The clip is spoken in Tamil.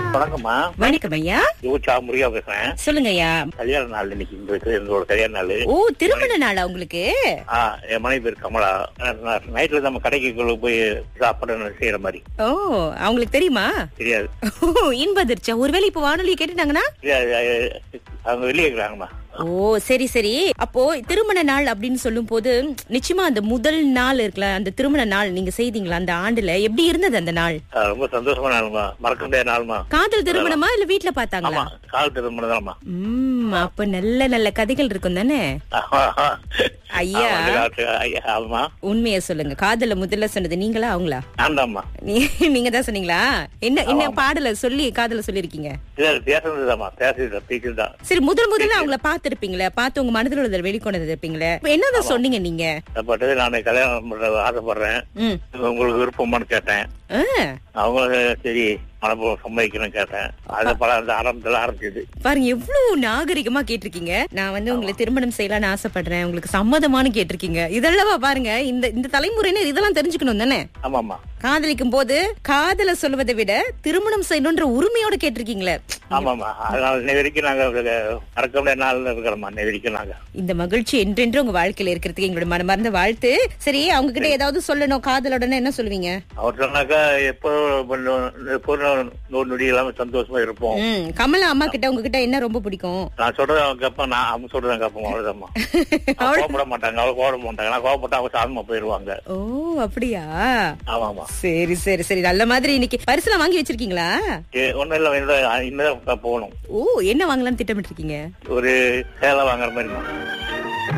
வணக்கம்மா வணக்கம் ஐயா யூச்சா முருகா பேசுறேன் சொல்லுங்க ஐயா கல்யாண நாள் இன்னைக்கு எங்களுக்கு எங்களோட கல்யாண நாள் ஓ திருமண நாளா உங்களுக்கு ஆ என் மனைவி பேர் கமலா நைட்ல நம்ம கடைக்கு போய் சாப்பிட செய்யற மாதிரி ஓ அவங்களுக்கு தெரியுமா தெரியாது ஓ இன்பதிர்ச்சா ஒருவேளை இப்ப வானொலியை கேட்டுட்டாங்கன்னா தெரியாது, அது- அவங்க வெளியே இருக்கிறாங்கம்மா ஓ சரி சரி அப்போ திருமண நாள் அப்படின்னு சொல்லும் போது நிச்சயமா அந்த முதல் நாள் இருக்குல்ல அந்த திருமண நாள் நீங்க செய்தீங்களா அந்த ஆண்டுல எப்படி இருந்தது அந்த நாள் ஆ, ரொம்ப சந்தோஷமா நாளுமா மறக்க முடியாத நாளுமா காதல் திருமணமா இல்ல வீட்ல ஆமா பார்த்தாங்களா கால் திருமணம் தான்மா உம் அப்ப நல்ல நல்ல கதைகள் இருக்கும் தானே ஐயா. ஆமா உண்மையை சொல்லுங்க காதல முதல்ல சொன்னது நீங்களா அவங்களா நான் தான்மா நீ- நீங்க தான் சொன்னீங்களா என்ன என்ன பாடல சொல்லி காதல சொல்லிருக்கீங்க இல்ல பேசுனதுதாம்மா பேசுறது பேசுதான் சரி முதல் முதல்ல அவங்கள பாத்திருப்பீங்களே பார்த்து உங்க மனதில் உள்ளதை வெளிக்கொண்டு இருப்பீங்களே இப்ப என்னதான் சொன்னீங்க நீங்க பட்டு நான் கல்யாணம் பண்ற ஆசைப்படுறேன் ம் உங்களுக்கு விருப்பமான்னு கேட்டேன் ஆ, அவங்க சரி மனப்பூர்வம் சம்மதிக்கணும்னு கேட்டேன் அது பல அந்த ஆரம்பத்துல ஆரம்பிச்சது பாருங்க எவ்வளவு நாகரிகமா கேட்டிருக்கீங்க நான் வந்து உங்களை திருமணம் செய்யலாம்னு ஆசைப்படுறேன் உங்களுக்கு சம்மதமானு கேட்டிருக்கீங்க இதெல்லாம் பாருங்க இந்த இந்த தலைமுறையினர் இதெல்லாம் தெரிஞ்சுக்கணும் தானே ஆமாமா காதலிக்கும் போது காதல சொல்வதை விட திருமணம் செய்யணும்ன்ற உரிமையோட கேட்டிருக்கீங்களே ஆமாமா அதனால இன்னை வரைக்கும் நாங்க மறக்க முடியாத நாள் இருக்கிறோமா இன்னை வரைக்கும் நாங்க இந்த மகிழ்ச்சி என்றென்று உங்க வாழ்க்கையில இருக்கிறதுக்கு எங்களோட மனமார்ந்த வாழ்த்து சரி அவங்க கிட்ட ஏதாவது சொல்லணும் காதலோடனே என்ன சொல்லுவீங்க அவர் சொன்னாக்கா எப்போ எப்போ நூறு நொடி இல்லாம சந்தோஷமா இருப்போம் ம் கமலா அம்மா கிட்ட உங்ககிட்ட என்ன ரொம்ப பிடிக்கும் நான் சொல்றத அவங்க கேட்பேன் நான் அவங்க சொல்றத கேட்போம் அவ்வளவுதாம்மா கோவப்பட மாட்டாங்க அவங்க கோவப்பட மாட்டாங்க நான் கோவப்பட்டா அவங்க சாதமா போயிருவாங்க ஓ அப்படியா ஆமாமா சரி சரி சரி நல்ல மாதிரி இன்னைக்கு பரிசுலாம் வாங்கி வச்சிருக்கீங்களா ஏ- ஒண்ணும் இல்ல இன்னும் இன்னும் போகணும் ஓ என்ன வாங்கலாம்னு திட்டமிட்டு இருக்கீங்க ஒரு சேலை வாங்குற மாதிரிமா